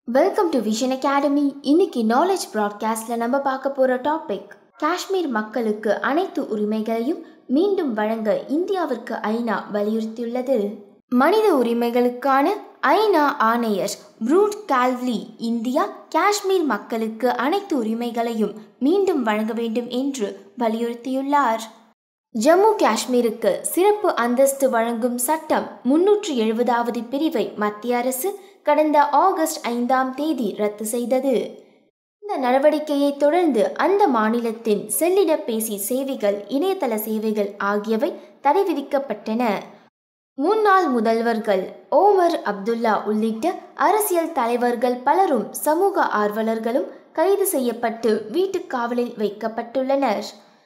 welcome to Vision Academy இன்னைக்கு knowledge ப்ராட்காஸ்ட்ல நம்ம பார்க்க போற டாபிக் காஷ்மீர் மக்களுக்கு அனைத்து உரிமைகளையும் மீண்டும் வழங்க இந்தியாவிற்கு ஐநா வலியுறுத்தியுள்ளது மனித உரிமைகளுக்கான ஐநா ஆணையர் ப்ரூட் கால்வ்லி இந்தியா காஷ்மீர் மக்களுக்கு அனைத்து உரிமைகளையும் மீண்டும் வழங்க வேண்டும் என்று வலியுறுத்தியுள்ளார் ஜம்மு காஷ்மீருக்கு சிறப்பு அந்தஸ்து வழங்கும் சட்டம் முன்னூற்று எழுபதாவது பிரிவை மத்திய அரசு கடந்த ஆகஸ்ட் ஐந்தாம் தேதி ரத்து செய்தது இந்த நடவடிக்கையை தொடர்ந்து அந்த மாநிலத்தின் செல்லிடப்பேசி சேவைகள் இணையதள சேவைகள் ஆகியவை தடை விதிக்கப்பட்டன முன்னாள் முதல்வர்கள் ஓமர் அப்துல்லா உள்ளிட்ட அரசியல் தலைவர்கள் பலரும் சமூக ஆர்வலர்களும் கைது செய்யப்பட்டு வீட்டுக் காவலில் வைக்கப்பட்டுள்ளனர்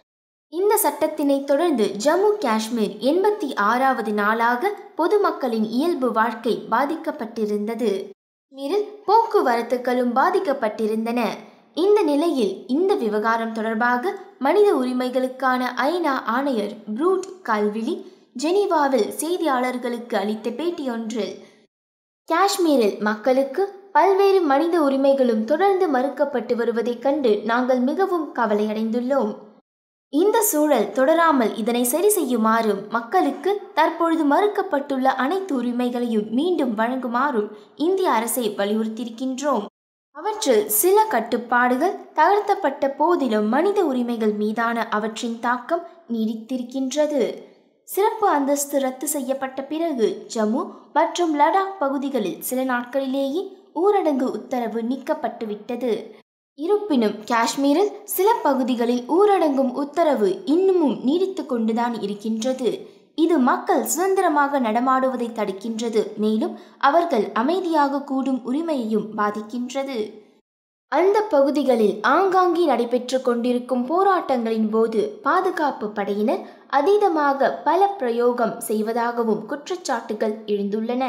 இந்த சட்டத்தினை தொடர்ந்து ஜம்மு காஷ்மீர் எண்பத்தி ஆறாவது நாளாக பொதுமக்களின் இயல்பு வாழ்க்கை பாதிக்கப்பட்டிருந்தது மீறில் போக்குவரத்துகளும் பாதிக்கப்பட்டிருந்தன இந்த நிலையில் இந்த விவகாரம் தொடர்பாக மனித உரிமைகளுக்கான ஐநா ஆணையர் ப்ரூட் கல்விலி ஜெனீவாவில் செய்தியாளர்களுக்கு அளித்த பேட்டியொன்றில் காஷ்மீரில் மக்களுக்கு பல்வேறு மனித உரிமைகளும் தொடர்ந்து மறுக்கப்பட்டு வருவதைக் கண்டு நாங்கள் மிகவும் கவலையடைந்துள்ளோம் இந்த சூழல் தொடராமல் இதனை சரி செய்யுமாறும் மக்களுக்கு தற்பொழுது மறுக்கப்பட்டுள்ள அனைத்து உரிமைகளையும் மீண்டும் வழங்குமாறும் இந்திய அரசை வலியுறுத்தியிருக்கின்றோம் அவற்றில் சில கட்டுப்பாடுகள் தகர்த்தப்பட்ட போதிலும் மனித உரிமைகள் மீதான அவற்றின் தாக்கம் நீடித்திருக்கின்றது சிறப்பு அந்தஸ்து ரத்து செய்யப்பட்ட பிறகு ஜம்மு மற்றும் லடாக் பகுதிகளில் சில நாட்களிலேயே ஊரடங்கு உத்தரவு நீக்கப்பட்டுவிட்டது இருப்பினும் காஷ்மீரில் சில பகுதிகளில் ஊரடங்கும் உத்தரவு இன்னமும் நீடித்து கொண்டுதான் இருக்கின்றது இது மக்கள் சுதந்திரமாக நடமாடுவதை தடுக்கின்றது மேலும் அவர்கள் அமைதியாக கூடும் உரிமையையும் பாதிக்கின்றது அந்த பகுதிகளில் ஆங்காங்கே நடைபெற்று கொண்டிருக்கும் போராட்டங்களின் போது பாதுகாப்பு படையினர் அதீதமாக பல பிரயோகம் செய்வதாகவும் குற்றச்சாட்டுகள் எழுந்துள்ளன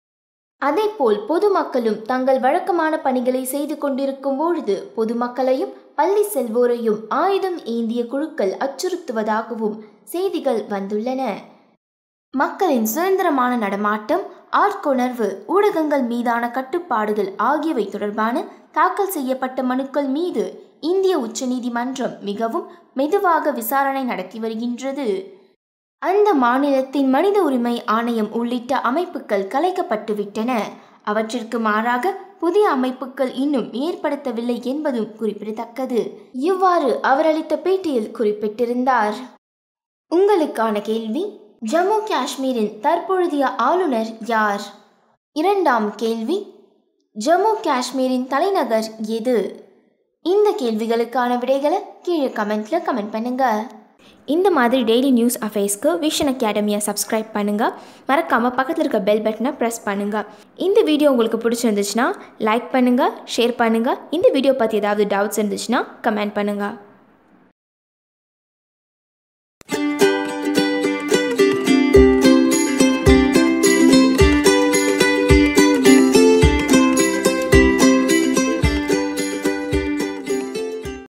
அதேபோல் பொதுமக்களும் தங்கள் வழக்கமான பணிகளை செய்து கொண்டிருக்கும் பொழுது பொதுமக்களையும் பள்ளி செல்வோரையும் ஆயுதம் ஏந்திய குழுக்கள் அச்சுறுத்துவதாகவும் செய்திகள் வந்துள்ளன மக்களின் சுதந்திரமான நடமாட்டம் ஆட்கொணர்வு ஊடகங்கள் மீதான கட்டுப்பாடுகள் ஆகியவை தொடர்பான தாக்கல் செய்யப்பட்ட மனுக்கள் மீது இந்திய உச்சநீதிமன்றம் மிகவும் மெதுவாக விசாரணை நடத்தி வருகின்றது அந்த மாநிலத்தின் மனித உரிமை ஆணையம் உள்ளிட்ட அமைப்புகள் கலைக்கப்பட்டுவிட்டன அவற்றிற்கு மாறாக புதிய அமைப்புகள் இன்னும் ஏற்படுத்தவில்லை என்பதும் குறிப்பிடத்தக்கது இவ்வாறு அவர் அளித்த பேட்டியில் குறிப்பிட்டிருந்தார் உங்களுக்கான கேள்வி ஜம்மு காஷ்மீரின் தற்பொழுதைய ஆளுநர் யார் இரண்டாம் கேள்வி ஜம்மு காஷ்மீரின் தலைநகர் எது இந்த கேள்விகளுக்கான விடைகளை கீழே கமெண்ட்ல கமெண்ட் பண்ணுங்க இந்த மாதிரி டெய்லி நியூஸ் அஃபேர்ஸ்க்கு விஷன் அகாடமியை சப்ஸ்கிரைப் பண்ணுங்கள் மறக்காமல் பக்கத்தில் இருக்க பெல் பட்டனை ப்ரெஸ் பண்ணுங்கள் இந்த வீடியோ உங்களுக்கு பிடிச்சிருந்துச்சுன்னா லைக் பண்ணுங்கள் ஷேர் பண்ணுங்கள் இந்த வீடியோ பற்றி ஏதாவது டவுட்ஸ் இருந்துச்சுன்னா கமெண்ட் பண்ணுங்கள்